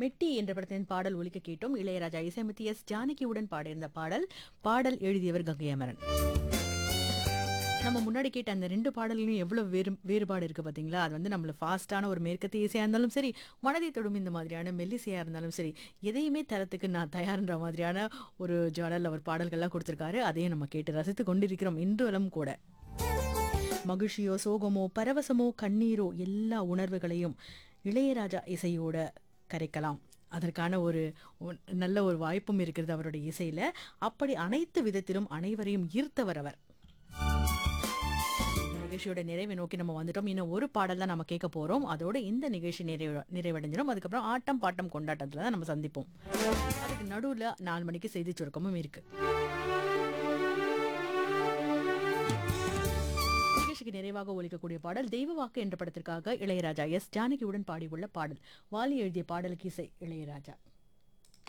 மெட்டி என்ற படத்தின் பாடல் ஒலிக்க கேட்டோம் இளையராஜா இசையமைத்து எஸ் ஜானகியுடன் பாடியிருந்த பாடல் பாடல் எழுதியவர் கங்கை அமரன் நம்ம முன்னாடி கேட்ட அந்த ரெண்டு பாடல்களும் எவ்வளவு வேறு வேறுபாடு இருக்கு பாத்தீங்களா அது வந்து நம்மள ஃபாஸ்டான ஒரு மேற்கத்திய இசையா இருந்தாலும் சரி மனதை தொடும் இந்த மாதிரியான மெல்லிசையா இருந்தாலும் சரி எதையுமே தரத்துக்கு நான் தயார்ன்ற மாதிரியான ஒரு ஜானல் அவர் பாடல்கள்லாம் கொடுத்திருக்காரு அதையும் நம்ம கேட்டு ரசித்து கொண்டிருக்கிறோம் இன்றுவலும் கூட மகிழ்ச்சியோ சோகமோ பரவசமோ கண்ணீரோ எல்லா உணர்வுகளையும் இளையராஜா இசையோட கரைக்கலாம் அதற்கான ஒரு ஒ- நல்ல ஒரு வாய்ப்பும் இருக்கிறது அவருடைய இசையில அப்படி அனைத்து விதத்திலும் அனைவரையும் ஈர்த்தவர் அவர் இந்த நிகழ்ச்சியோட நிறைவை நோக்கி நம்ம வந்துட்டோம் இன்னும் ஒரு பாடல் தான் நம்ம கேட்க போறோம் அதோட இந்த நிகழ்ச்சி நிறைவு நிறைவடைஞ்சிடும் அதுக்கப்புறம் ஆட்டம் பாட்டம் கொண்டாட்டத்துல தான் நம்ம சந்திப்போம் அதுக்கு நடுவுல நாலு மணிக்கு செய்தி சுருக்கமும் இருக்கு நிகழ்ச்சிக்கு நிறைவாக ஒலிக்கக்கூடிய பாடல் தெய்வ வாக்கு என்ற படத்திற்காக இளையராஜா எஸ் ஜானகியுடன் பாடியுள்ள பாடல் வாலி எழுதிய பாடலுக்கு இசை இளையராஜா